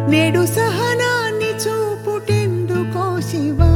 నేడు సహనాన్ని చూపుటెందుకో శివా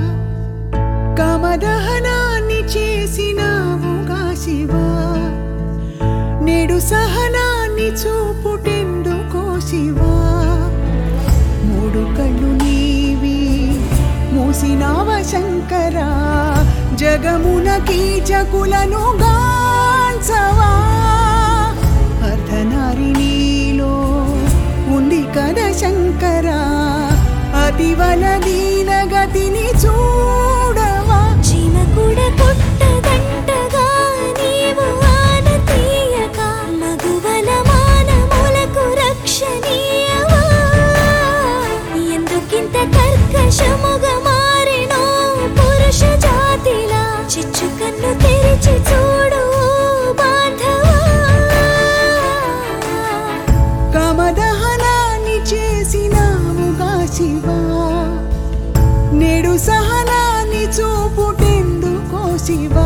కామదహనాన్ని చేసినావుగా శివా నేడు సహనాన్ని చూపుటెందుకో శివా మూడు కళ్ళు నీవి మూసినావ శంకరా జగమున కీచకులను గాంచవా అర్ధనారి నీలో ఉంది కదా శంకరా అతివల దీన గతిని చూడవా చీమ కూడా పుట్టదంటగా నీవు ఆన తీయక మగువల మానములకు రక్షణీయవా ఎందుకింత కర్కశముగా మారినో పురుష జాతిలా చిచ్చు కన్ను తెరిచి చూడు బాంధవా కామదహనాన్ని చేసినావుగా శివా నేడు సహనాన్ని చూపుటెందుకో శివా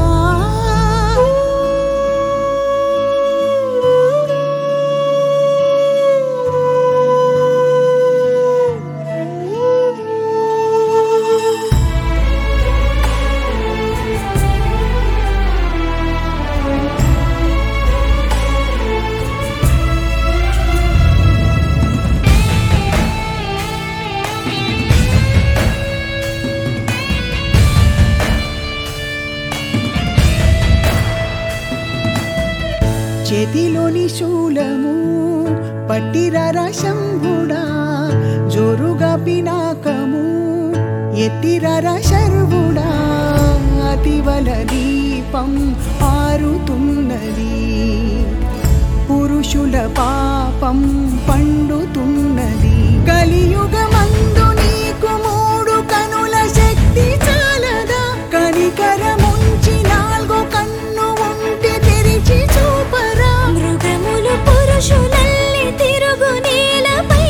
చేతిలోని శూలము పట్టిరరా శంభుడా జోరుగా పినాకము ఎత్తిరరా శర్వుడా అతివల దీపం ఆరుతున్నది పురుషుల పాపం పండుతున్నది కలియుగమందు నీకు మూడు కనుల శక్తి చాలదా కనికరముంచి నాలుగు కన్ను ఉంటే తెరిచి చూపరా మృగములు పురుషులల్లి తిరుగు నేలపై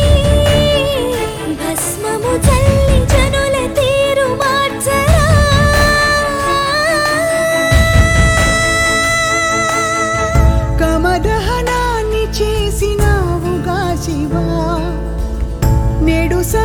భస్మము చల్లి జనుల తీరు మార్చరా కమదహనాన్ని చేసినావుగా శివా నేడు స